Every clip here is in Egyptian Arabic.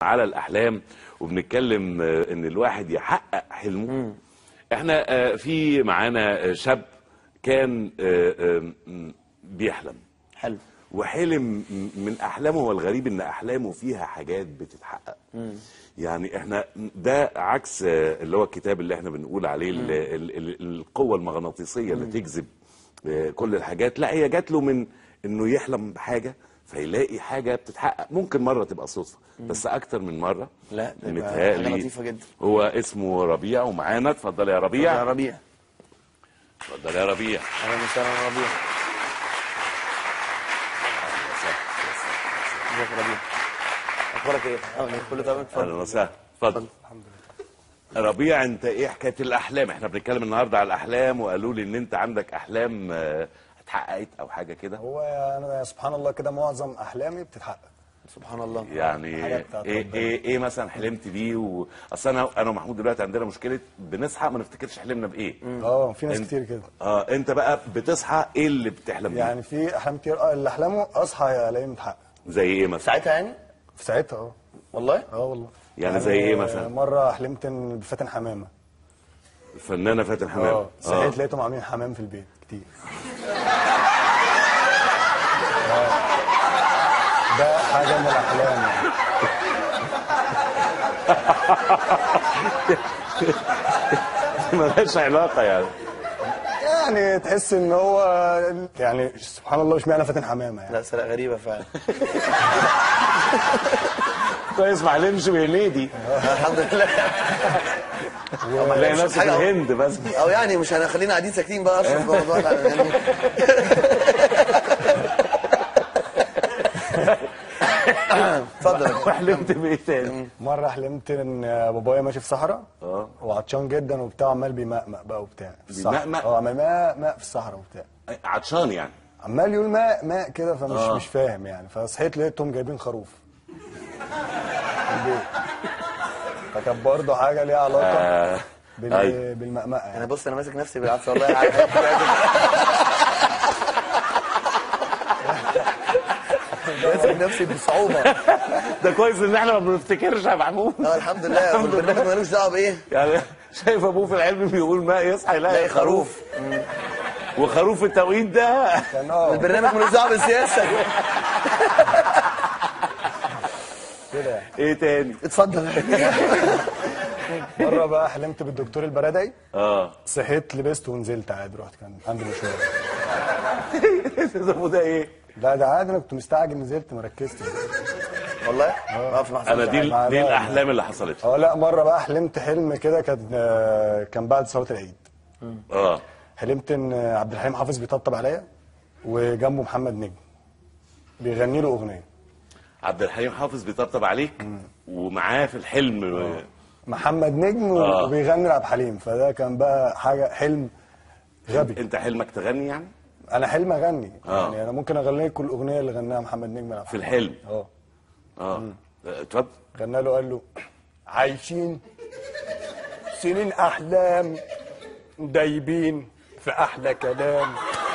على الاحلام وبنتكلم آه، ان الواحد يحقق حلمه احنا آه، في معانا آه، شاب كان آه، آه، م- بيحلم حلو وحلم م- من احلامه هو الغريب ان احلامه فيها حاجات بتتحقق يعني احنا ده عكس آه، اللي هو الكتاب اللي احنا بنقول عليه ال- ال- ال- القوه المغناطيسيه اللي تجذب آه، كل الحاجات لا هي جات له من انه يحلم بحاجه فيلاقي حاجه بتتحقق ممكن مره تبقى صدفه بس اكتر من مره لا، ده يبقى متهيألي حاجة لطيفة جدا. هو اسمه ربيع ومعانا اتفضل يا يا ربيع ربيع اتفضل يا ربيع اهلا وسهلا يا ربيع ازيك يا ربيع اخبارك ايه؟ اه كله تمام اهلا اتفضل وسهلا اتفضل ربيع انت ايه حكايه الاحلام احنا بنتكلم النهارده على الاحلام وقالوا لي ان انت عندك احلام آه، اتحققت او حاجه كده هو انا سبحان الله كده معظم احلامي بتتحقق سبحان الله يعني حاجة بتاعت ايه ربنا. ايه ايه مثلا حلمت بيه و... اصل انا انا ومحمود دلوقتي عندنا مشكله بنصحى ما نفتكرش حلمنا بايه اه في ناس انت- كتير كده اه انت بقى بتصحى ايه اللي بتحلم بيه يعني في احلام كتير اه اللي احلامه اصحى الاقيه متحقق زي ايه مثلا ساعتها يعني في ساعتها اه والله اه والله يعني زي ايه مثلا؟ مره حلمت ان بفاتن حمامه الفنانه فاتن حمام اه صحيت لقيتهم عاملين حمام في البيت كتير آه. ده حاجه من الاحلام يعني. ملهاش علاقه يعني يعني تحس ان هو يعني سبحان الله اشمعنى فاتن حمامه يعني لا سرقة غريبة فعلا كويس ما حلمش بهنيدي الحمد لله تلاقي نفسك في حاجة- الهند بس او يعني مش هنخلينا قاعدين ساكتين بقى اصلا في الموضوع ده. يعني اتفضل وحلمت بايه تاني مره حلمت ان بابايا ماشي في صحراء اه وعطشان جدا وبتاع عمال بيمقمق بقى وبتاع في الصحراء. بيمقمق؟ اه عمال ماء ماء في الصحراء وبتاع عطشان يعني عمال يقول ماء ماء كده فمش آه. مش فاهم يعني فصحيت لقيتهم جايبين خروف في البيت فكانت برضه حاجه ليها علاقه آه. بال... أيوة. بالمقمقه انا يعني بص انا ماسك نفسي بالعافيه والله عارف. ماسك نفسي بصعوبه ده كويس ان احنا ما بنفتكرش يا محمود اه الحمد لله والبرنامج ملوش دعوه بايه يعني شايف ابوه في العلم بيقول ما يصحى يلاقي لاقي خروف خروف وخروف التوقيت ده كان اه البرنامج ملوش دعوه بالسياسه كده يعني. ايه تاني اتفضل مره بقى حلمت بالدكتور البرادعي اه صحيت لبست ونزلت عادي رحت كان عندي مشوار ده أبو ده ايه لا ده عادي انا كنت مستعجل نزلت ما ركزتش والله اه في لحظه انا دي لا، دي لا. الاحلام اللي حصلت اه لا مره بقى حلمت حلم كده كان آه، كان بعد صلاه العيد اه حلمت ان عبد الحليم حافظ بيطبطب عليا وجنبه محمد نجم بيغني له اغنيه عبد الحليم حافظ بيطبطب عليك ومعاه في الحلم محمد نجم آه. وبيغني لعبد الحليم فده كان بقى حاجه حلم غبي انت حلمك تغني يعني انا حلم اغني آه. يعني انا ممكن اغني كل اغنيه اللي غناها محمد نجم لعبد في الحليم. الحلم اه اه اتفضل غنى له قال له عايشين سنين احلام دايبين في احلى كلام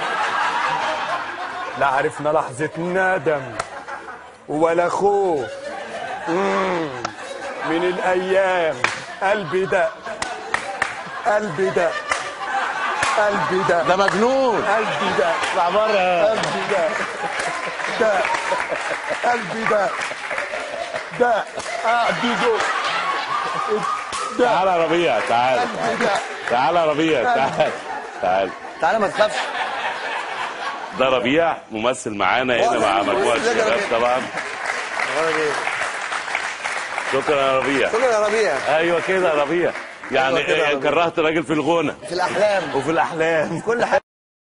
لا عرفنا لحظة ندم ولا خوف مم. من الايام قلبي دق قلبي دق قلبي دق ده مجنون قلبي دق اطلع بره قلبي دق دق قلبي دق دق قاعد يدق تعال يا ربيع تعال تعال يا ربيع تعال تعال تعالى ما تخافش ده ربيع ممثل معانا هنا مع مجموعه ازيك يا شباب ربيع؟ طبعا اخبارك ايه شكرا يا ربيع شكرا يا ربيع ايوه كده يا ربيع يعني أيوة كده يا إيه، ربيع. كرهت راجل في الغنى في الاحلام وفي الاحلام كل حاجه